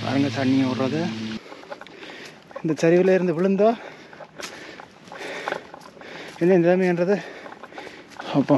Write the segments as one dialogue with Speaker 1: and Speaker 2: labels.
Speaker 1: பாருங்க தண்ணி விடுறது இந்த சரிவில் இருந்து விழுந்தா என்ன நிலைமைன்றது அப்போ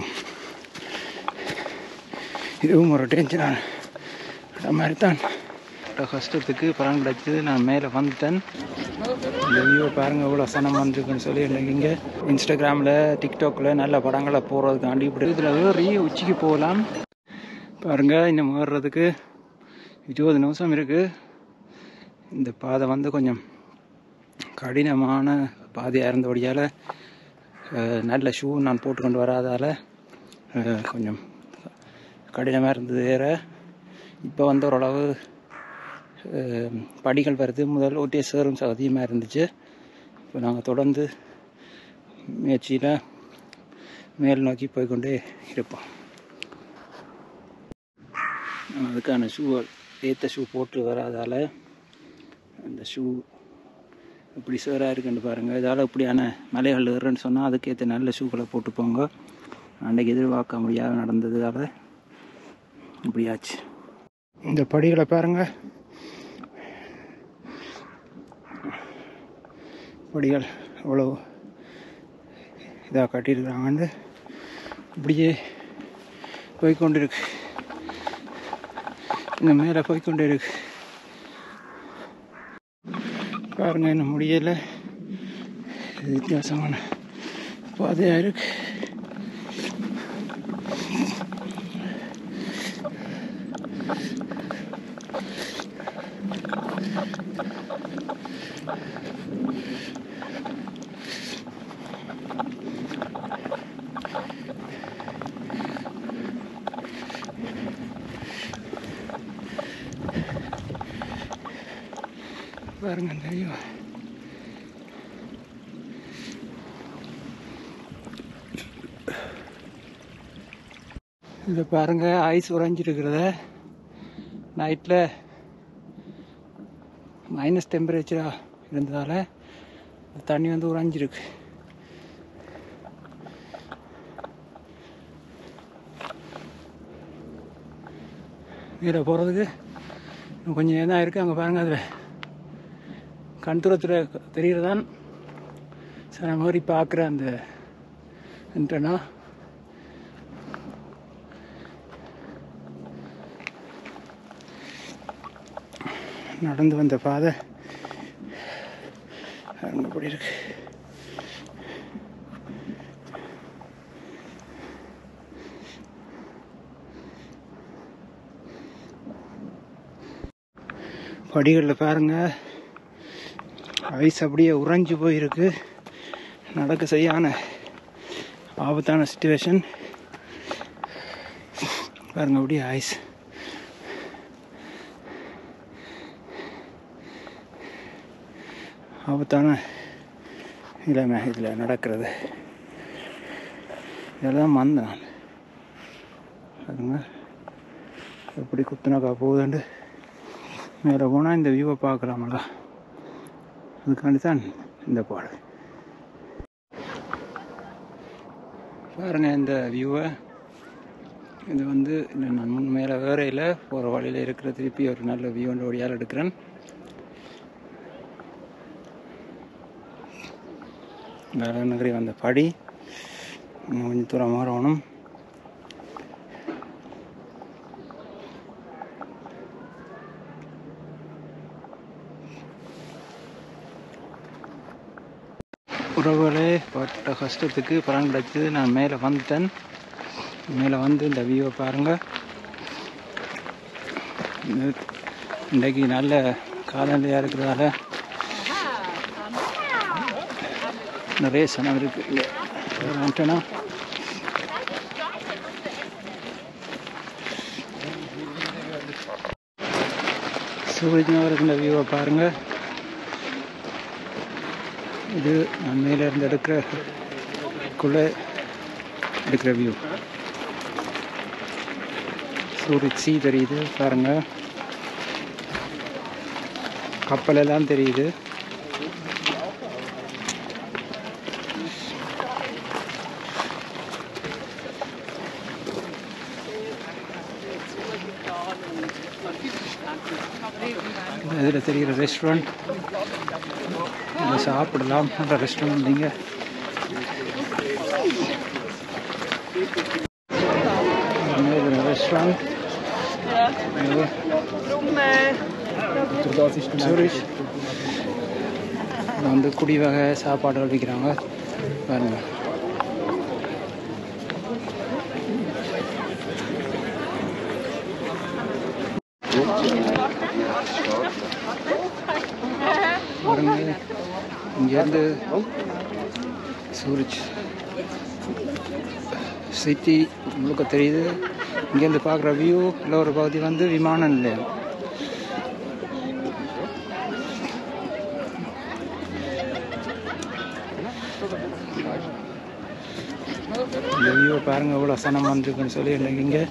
Speaker 1: இதுவும் ஒரு டேஞ்சரான இடம் மாதிரி தான் இவ்வளோ கஷ்டத்துக்கு பலன் கிடைச்சது நான் மேலே வந்துட்டேன் இந்த வியூவை பாருங்கள் இவ்வளோ சனம் வந்துருக்குன்னு சொல்லி எனக்கு இங்கே இன்ஸ்டாகிராமில் டிக்டாக்ல நல்ல படங்களை போடுறதுக்காண்டி இப்படி இதில் ஏறி உச்சிக்கு போகலாம் பாருங்கள் இன்னும் ஏறுறதுக்கு இருபது நிமிஷம் இருக்குது இந்த பாதை வந்து கொஞ்சம் கடினமான பாதையாக இருந்தபடியால் அஹ், நல்ல ஷூ நான் போட்டுக்கொண்டு வராதால் அஹ், கொஞ்சம் கடினமாக இருந்தது ஏற இப்போ வந்து ஓரளவு அஹ், படிகள் வருது முதல் ஒட்டிய சேரும் அதிகமாக இருந்துச்சு இப்போ நாங்கள் தொடர்ந்து முயற்சியில் மேல் நோக்கி போய்க்கொண்டே இருப்போம் நான் அதுக்கான ஷூவை ஏற்ற ஷூ போட்டு வராதால் அந்த ஷூ இப்படி சேராக இருக்குன்னு பாருங்கள் இதால் இப்படியான மலைகள் ஏறுன்னு சொன்னால் அதுக்கேற்ற நல்ல ஷூக்களை போட்டு போங்க அன்றைக்கு எதிர்பார்க்க முடியாத நடந்ததால் இப்படியாச்சு இந்த படிகளை பாருங்க படிகள் அவ்வளோ இதாக கட்டியிருக்கிறாங்கன்னு இப்படியே போய்க்கொண்டிருக்கு இந்த மேலே போய்க்கொண்டே இருக்கு பாருங்க என்ன முடியல இது வித்தியாசமான பாதையாக இருக்கு பாருங்க இந்த view. இதை பாருங்க ஐஸ் உறைஞ்சிருக்கிறத நைட்டில் மைனஸ் டெம்பரேச்சராக இருந்ததால் இந்த தண்ணி வந்து உறைஞ்சிருக்கு மேலே போகிறதுக்கு இன்னும் கொஞ்சம் நேரம் தான் இருக்குது அங்கே பாருங்கள் அதில் கண் தூரத்தில் தெரிகிறதான் சில மாதிரி பார்க்குற அந்த இன்டர்னா நடந்து வந்த பாதை அப்படி இருக்கு படிகளில் பாருங்க ஐஸ் அப்படியே உறைஞ்சு போயிருக்கு நடக்க சரியான ஆபத்தான சுச்சுவேஷன் பாருங்க அப்படியே ஐஸ் ஆபத்தான நிலைமை இதில் நடக்கிறது இதெல்லாம் மந்த நான் பாருங்க எப்படி குத்துனாக்கா போகுதுண்டு மேலே போனால் இந்த வியூவை பார்க்கலாமல்ல அதுக்காண்டி தான் இந்த பாடல் பாருங்க இந்த வியூவை இது வந்து இன்னும் நான் முன் மேலே வேறையில் போகிற வழியில் இருக்கிற திருப்பி ஒரு நல்ல வியூ வழியால் எடுக்கிறேன் வேலை நகரி வந்த படி இன்னும் கொஞ்சம் தூரம் மாறணும் உறவுகளே பட்ட கஷ்டத்துக்கு பலன் கிடைச்சது நான் மேலே வந்துட்டேன் மேலே வந்து இந்த வியூவை பாருங்கள் இன்றைக்கு நல்ல காலநிலையாக இருக்கிறதால நிறைய சனம் இருக்கு இங்கே வந்துட்டேன்னா சூரஜ் நகருக்கு இந்த வியூவை பாருங்கள் இது நான் மேலே இருந்து எடுக்கிற குள்ளே எடுக்கிற வியூ சூரஜ் சி தெரியுது பாருங்க கப்பல் எல்லாம் தெரியுது இதில் தெரிகிற ரெஸ்டாரண்ட் இதில் சாப்பிடலாம் அந்த ரெஸ்டாரண்ட் நீங்கள் இதில் ரெஸ்டாரண்ட் சுரேஷ் வந்து குடி வகை சாப்பாடுகள் விற்கிறாங்க பாருங்க பாருங்க இங்கேருந்து சூரஜ் சிட்டி முழுக்க தெரியுது இங்கேருந்து பார்க்குற வியூ இல்லை ஒரு பகுதி வந்து விமான நிலையம் இந்த வியூவை பாருங்க எவ்வளோ சனம் வந்துருக்குன்னு சொல்லி எனக்கு இங்கே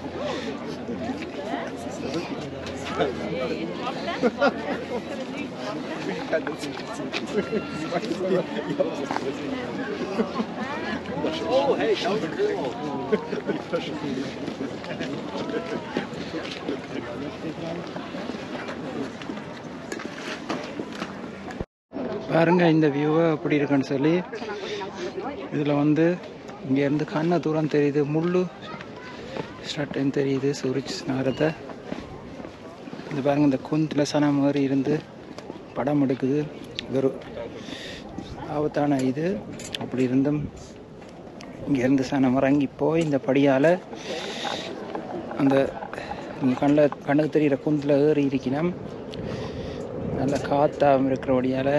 Speaker 1: பாருங்க இந்த வியூவை எப்படி இருக்குன்னு சொல்லி இதில் வந்து இங்கேருந்து கண்ண தூரம் தெரியுது முள்ளு ஸ்டார்ட்னு தெரியுது சூரிச் நகரத்தை இது பாருங்க இந்த குந்தில் சனம் மாதிரி இருந்து படம் எடுக்குது இது ஒரு ஆபத்தான இது அப்படி இருந்தும் இங்கேருந்து சனம் இறங்கி போய் இந்த படியால் அந்த நீங்கள் கண்ணில் கண்ணுக்கு தெரிகிற குந்தில் ஏறி இருக்கணும் நல்ல காற்றாக இருக்கிறபடியால்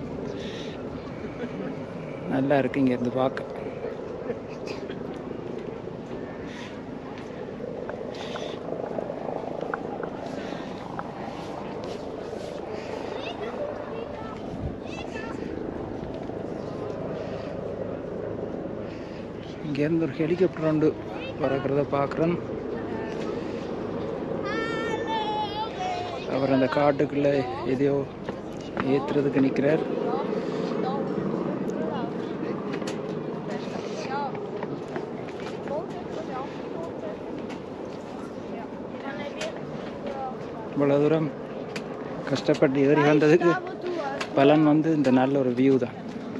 Speaker 1: நல்லா இருக்கு இங்கேருந்து பார்க்க இங்கேருந்து ஒரு ஹெலிகாப்டர் ஒன்று பறக்கிறத பார்க்குறேன் அவர் அந்த காட்டுக்குள்ளே எதையோ ஏற்றுறதுக்கு நிற்கிறார் இவ்வளோ தூரம் கஷ்டப்பட்டு ஏறி வந்ததுக்கு பலன் வந்து இந்த நல்ல ஒரு வியூ தான்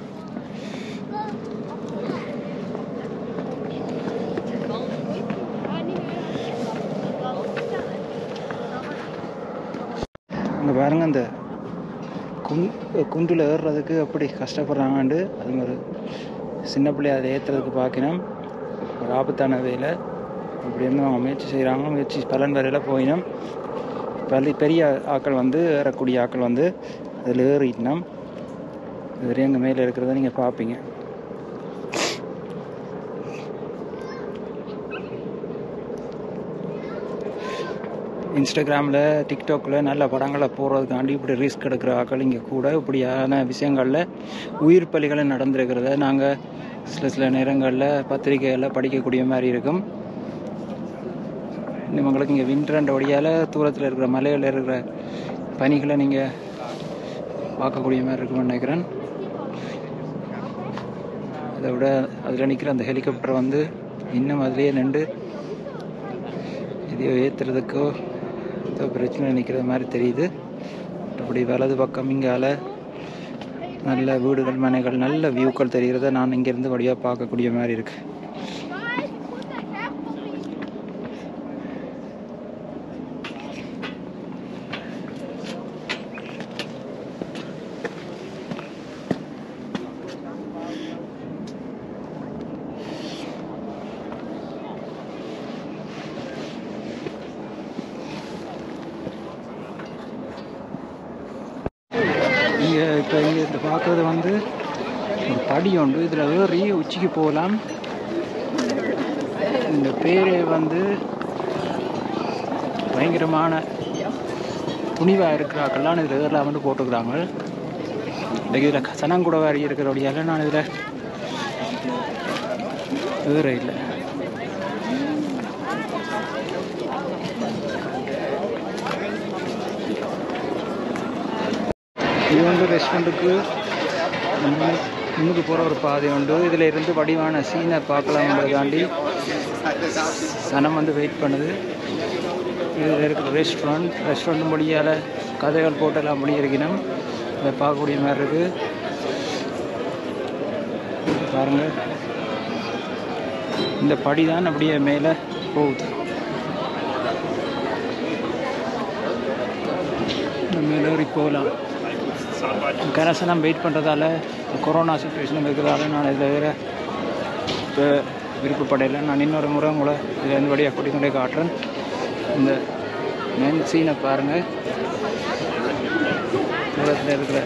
Speaker 1: அங்கே பாருங்க அந்த குன் குண்டில் ஏறுறதுக்கு அப்படி கஷ்டப்படுறாங்கண்டு அது மாதிரி சின்ன பிள்ளைய அதை ஏற்றுறதுக்கு பார்க்கணும் ஒரு ஆபத்தான வேலை அப்படி இருந்து அவங்க முயற்சி செய்கிறாங்க முயற்சி பலன் வரையில் போயினோம் பள்ளி பெரிய ஆக்கள் வந்து ஏறக்கூடிய ஆக்கள் வந்து அதில் ஏறிட்டோம் இது எங்கள் மேலே இருக்கிறத நீங்கள் பார்ப்பீங்க இன்ஸ்டாகிராமில் டிக்டாக்கில் நல்ல படங்களை போடுறதுக்காண்டி இப்படி ரிஸ்க் எடுக்கிற ஆக்கள் இங்கே கூட இப்படியான விஷயங்களில் உயிர் பலிகளை நடந்திருக்கிறத நாங்கள் சில சில நேரங்களில் பத்திரிகைகளில் படிக்கக்கூடிய மாதிரி இருக்கும் உங்களுக்கு இங்கே விண்ட்ரண்ட வழியால் தூரத்தில் இருக்கிற மலையில் இருக்கிற பனிகளை நீங்கள் பார்க்கக்கூடிய மாதிரி இருக்கும்னு நினைக்கிறேன் அதை விட அதில் நிற்கிற அந்த ஹெலிகாப்டர் வந்து இன்னும் அதிலேயே நின்று எதையோ ஏற்றுறதுக்கோ ஏதோ பிரச்சனை நிற்கிற மாதிரி தெரியுது அப்படி வலது பக்கம் இங்கால நல்ல வீடுகள் மனைகள் நல்ல வியூக்கள் தெரிகிறத நான் இங்கேருந்து வழியாக பார்க்கக்கூடிய மாதிரி இருக்கு இங்கே இப்போ இங்கே இந்த பார்க்குறது வந்து ஒரு படி உண்டு இதில் ஏறி உச்சிக்கு போகலாம் இந்த பேர் வந்து பயங்கரமான துணிவாக இருக்கிறாக்கெல்லாம் இதில் ஏறலாம்னு போட்டுக்கிறாங்க இன்றைக்கு இதில் சனங்கூட வேறு இருக்கிறபடியால் நான் இதில் ஏற இல்லை இது வந்து ரெஸ்டாரண்ட்டுக்கு முன்னுக்கு போகிற ஒரு பாதை உண்டு இதில் இருந்து வடிவான சீனை பார்க்கலாம்ன்றதாண்டி சனம் வந்து வெயிட் பண்ணுது இதில் இருக்கிற ரெஸ்டாரண்ட் ரெஸ்டாரண்ட் மொழியால் கதைகள் போட்டெல்லாம் மொழி இருக்கணும் அதை பார்க்கக்கூடிய மாதிரி இருக்குது பாருங்கள் இந்த படி தான் அப்படியே மேலே போகுது இந்த மேலே ஏறி போகலாம் கரசனம் வெயிட் பண்ணுறதால கொரோனா சுச்சுவேஷன் இருக்கிறதால நான் இதில் வேறு இப்போ விருப்பப்படையில நான் இன்னொரு முறை உங்களை இதில் இருந்து வழியாக கூட்டிக் கொண்டே காட்டுறேன் இந்த மெயின் சீனை பாருங்கள் தூரத்தில் இருக்கிற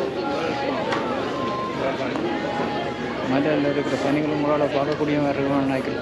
Speaker 1: மலையில் இருக்கிற பனிகளும் உங்களால் பார்க்கக்கூடிய மாதிரி இருக்கும்னு நினைக்கிறேன்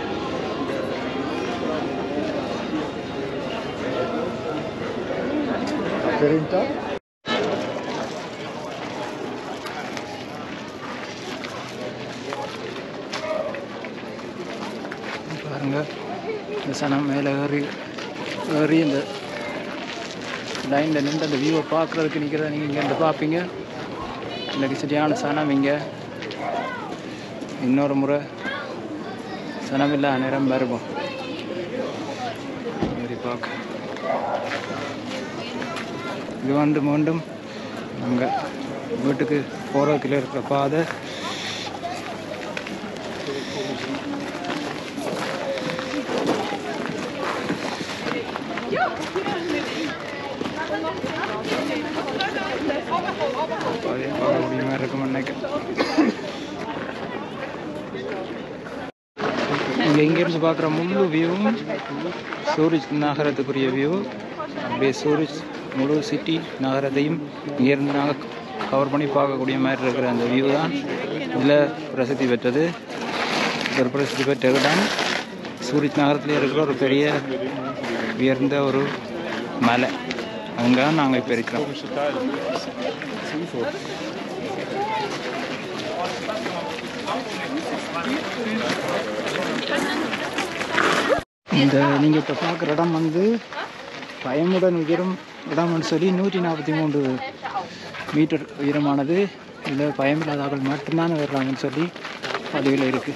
Speaker 1: பாருங்க இந்த சனம் மேலே ஏறி ஏறி இந்த லைனில் நின்று அந்த வியூவை பார்க்குறதுக்கு நிற்கிறத நீங்கள் இங்கே இருந்து பார்ப்பீங்க இன்றைக்கி சரியான சனம் இங்கே இன்னொரு முறை சனமில்லா நேரம் வருவோம் ஏறி பார்க்க இது வந்து மீண்டும் நாங்கள் வீட்டுக்கு போகிறதுக்குள்ள இருக்கிற பாதை பாதையை பார்க்கக்கூடிய மாதிரி இருக்கும் நினைக்கிறேன் இங்கே இங்கேருந்து பார்க்குற முழு வியூவும் சூரிஜ் நகரத்துக்குரிய வியூ அப்படியே சூரிஜ் முழு சிட்டி நகரத்தையும் இங்கேருந்து நாங்கள் கவர் பண்ணி பார்க்கக்கூடிய மாதிரி இருக்கிற அந்த வியூ தான் இதில் பிரசித்தி பெற்றது ஒரு பிரசித்தி பெற்ற இடம் சூரிஜ் நகரத்தில் இருக்கிற ஒரு பெரிய உயர்ந்த ஒரு மலை அங்கே தான் நாங்கள் இப்போ இருக்கிறோம் இந்த நீங்கள் இப்போ பார்க்குற இடம் வந்து பயமுடன் உயரும் இடம்னு சொல்லி நூற்றி நாற்பத்தி மூன்று மீட்டர் உயரமானது இதில் பயமில்லாதவர்கள் மட்டும்தான் வர்றாங்கன்னு சொல்லி பதிவில் இருக்குது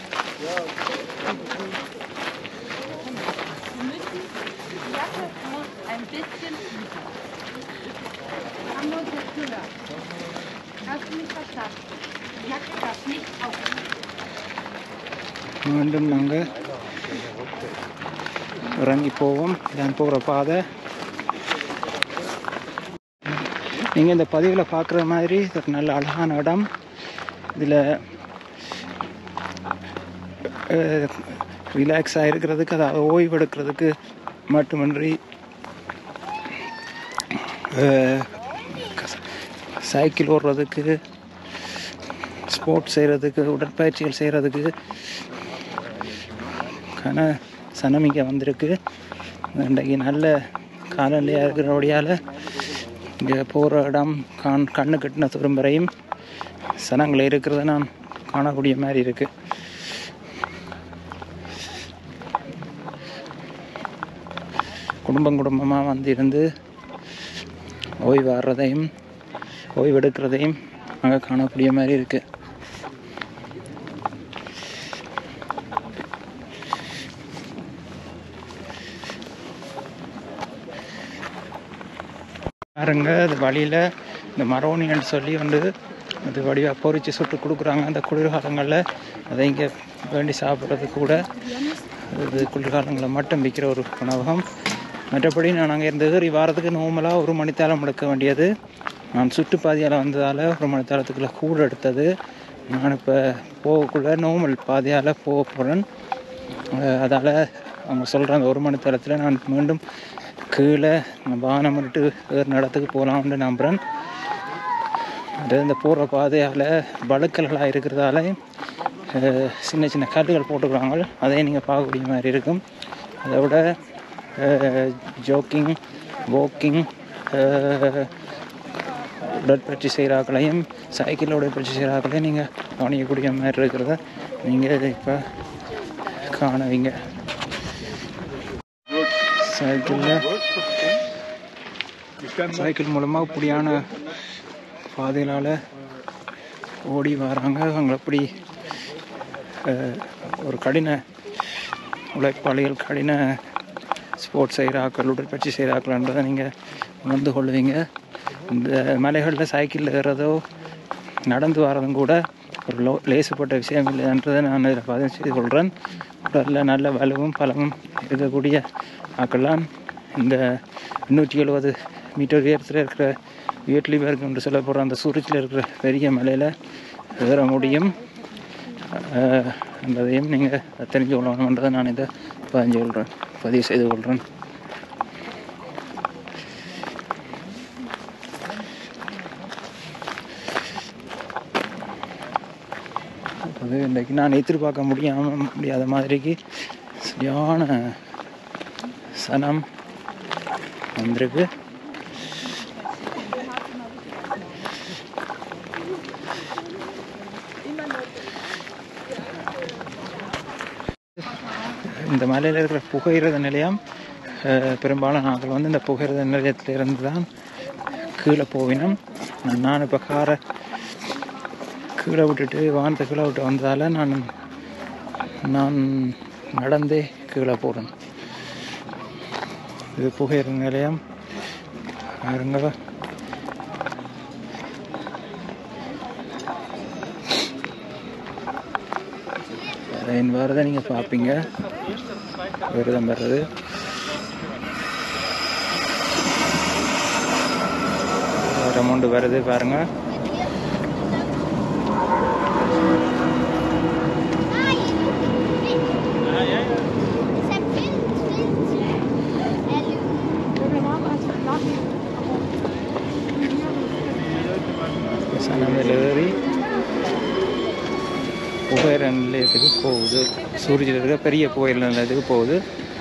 Speaker 2: ein bisschen tiefer. Hamburg ist höher. Hast du mich verstanden? Jacke darf nicht auf.
Speaker 1: மீண்டும் நாங்கள் இறங்கி போவோம் இதான் போகிற பாதை நீங்கள் இந்த பதிவில் பார்க்குற மாதிரி இது ஒரு நல்ல அழகான இடம் இதில் ரிலாக்ஸாக இருக்கிறதுக்கு அதாவது ஓய்வு எடுக்கிறதுக்கு மட்டுமின்றி அஹ், சைக்கிள் ஓடுறதுக்கு ஸ்போர்ட்ஸ் செய்கிறதுக்கு உடற்பயிற்சிகள் செய்கிறதுக்கு கன சனம் இங்கே வந்திருக்கு இன்றைக்கு நல்ல காலநிலையாக இருக்கிறபடியால் இங்கே போகிற இடம் கான் கண்ணு கட்டின தூரம் வரையும் சனங்கள் இருக்கிறத நான் காணக்கூடிய மாதிரி இருக்குது குடும்பம் குடும்பமாக வந்து இருந்து ஓய்வு ஆடுறதையும் ஓய்வு எடுக்கிறதையும் அங்கே காணக்கூடிய மாதிரி இருக்குது பாருங்க அது வழியில் இந்த மரோனின்னு சொல்லி வந்து அது வடிவாக பொறிச்சு சுட்டு கொடுக்குறாங்க அந்த குளிர்காலங்களில் அதை இங்கே வேண்டி சாப்பிட்றது கூட இது குளிர்காலங்களில் மட்டும் விற்கிற ஒரு உணவகம் மற்றபடி நான் அங்கே இருந்து ஏறி வாரத்துக்கு நார்மலாக ஒரு மணித்தாலம் எடுக்க வேண்டியது நான் சுற்றுப்பாதையால் வந்ததால் ஒரு மணித்தாலத்துக்குள்ளே கூட எடுத்தது நான் இப்போ போகக்குள்ள நார்மல் பாதையால் போக போகிறேன் அதால் அவங்க சொல்கிற அந்த ஒரு மணி நேரத்தில் நான் மீண்டும் கீழே வானம் விட்டு வேறு இடத்துக்கு போகலாம்னு நம்புகிறேன் அது இந்த போகிற பாதையால் வழுக்கல்களாக இருக்கிறதால அஹ், சின்ன சின்ன கல்லுகள் போட்டுக்கிறாங்க அதையும் நீங்கள் பார்க்கக்கூடிய மாதிரி இருக்கும் அதை விட ஜோக்கிங் வாக்கிங் உடற்பயிற்சி செய்கிறாக்களையும் சைக்கிள் உடற்பயிற்சி செய்கிறாக்களையும் நீங்கள் கவனிக்கக்கூடிய மாதிரி இருக்கிறத நீங்கள் இப்போ காணுவீங்க சைக்கிளில் சைக்கிள் மூலமாக இப்படியான பாதைகளால் ஓடி வராங்க அவங்க அப்படி அஹ், ஒரு கடின உழைப்பாளிகள் கடின ஸ்போர்ட்ஸ் செய்கிற ஆக்கள் உடற்பயிற்சி செய்கிற ஆக்கள்ன்றதை நீங்கள் உணர்ந்து கொள்வீங்க இந்த மலைகளில் சைக்கிளில் ஏறதோ நடந்து வரதும் கூட ஒரு லோ லேசுப்பட்ட விஷயம் இல்லைன்றதை நான் இதில் பதிவு செய்து கொள்கிறேன் உடலில் நல்ல வலுவும் பலமும் இருக்கக்கூடிய ஆக்கெல்லாம் இந்த நூற்றி எழுபது மீட்டர் உயரத்தில் இருக்கிற வியட்லிபர்க் என்று சொல்லப்படுற அந்த சூரிச்சில் இருக்கிற பெரிய மலையில் ஏற முடியும் அஹ், என்பதையும் நீங்கள் தெரிஞ்சு கொள்ளணுன்றதை நான் இதை பதிஞ்சு கொள்கிறேன் பதிவு செய்து கொள்கிறேன் அது இன்றைக்கு நான் எதிர்பார்க்க முடியாமல் முடியாத மாதிரிக்கு சரியான சனம் வந்திருக்கு இந்த மலையில் இருக்கிற புகையிரத நிலையம் அஹ், பெரும்பாலும் நாங்கள் வந்து இந்த புகையிரத நிலையத்திலிருந்து தான் கீழே போவினோம் நான் இப்போ காரை கீழே விட்டுட்டு வானத்தை கீழே விட்டு வந்ததால் நான் நான் நடந்தே கீழே போகிறேன் இது புகையிரத நிலையம் பாருங்க என் வரதை நீங்கள் பார்ப்பீங்க விரதம் வர்றது ஒரு அமௌண்ட் வருது பாருங்க சனமையில் ஏறி புகையிர நிலையத்துக்கு போகுது சூரியத்தில் இருக்க பெரிய புகையிர நிலையத்துக்கு போகுது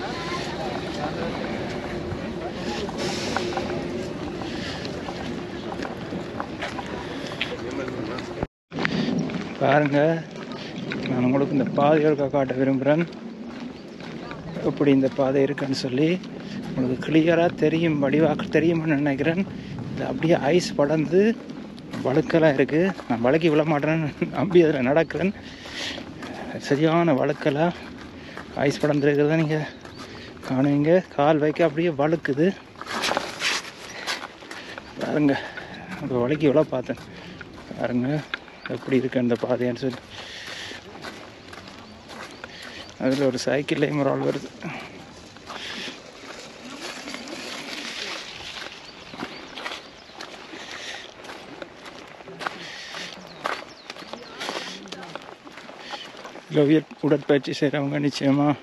Speaker 1: பாருங்க நான் உங்களுக்கு இந்த பாதையோட காட்ட விரும்புகிறேன் எப்படி இந்த பாதை இருக்குன்னு சொல்லி உங்களுக்கு கிளியராக தெரியும் வடிவாக்க தெரியும்னு நினைக்கிறேன் இது அப்படியே ஐஸ் படர்ந்து வழுக்கெல்லாம் இருக்குது நான் வழுக்கி விழ மாட்டேன்னு நம்பி அதில் நடக்கிறேன் சரியான வழுக்கெல்லாம் ஐஸ் படர்ந்துருக்கிறத நீங்கள் காணுவீங்க கால் வைக்க அப்படியே வழுக்குது பாருங்க இப்போ வழுக்கி விழ பார்த்தேன் பாருங்க எப்படி இருக்கு அந்த பாதைன்னு சொல்லி அதில் ஒரு சைக்கிள்லேயும் ஒரு ஆள் வருது இல்லை உயர் உடற்பயிற்சி செய்கிறவங்க நிச்சயமாக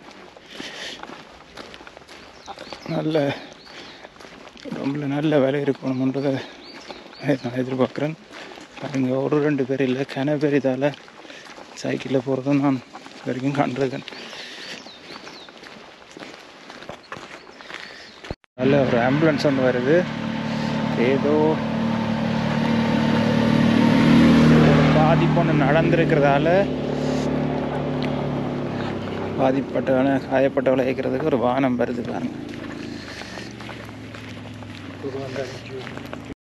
Speaker 1: நல்ல ரொம்ப நல்ல வேலை இருக்கணுன்றதை நான் எதிர்பார்க்குறேன் பாருங்க ஒரு ரெண்டு பேர் இல்லை கன பேர் இதால் சைக்கிளில் போகிறதும் நான் இது வரைக்கும் கண்டிருக்கேன் நல்ல ஒரு ஆம்புலன்ஸ் ஒன்று வருது ஏதோ பாதிப்பு ஒன்று நடந்திருக்கிறதால பாதிப்பட்டவனை காயப்பட்டவளை ஏற்கிறதுக்கு ஒரு வாகனம் வருது பாருங்க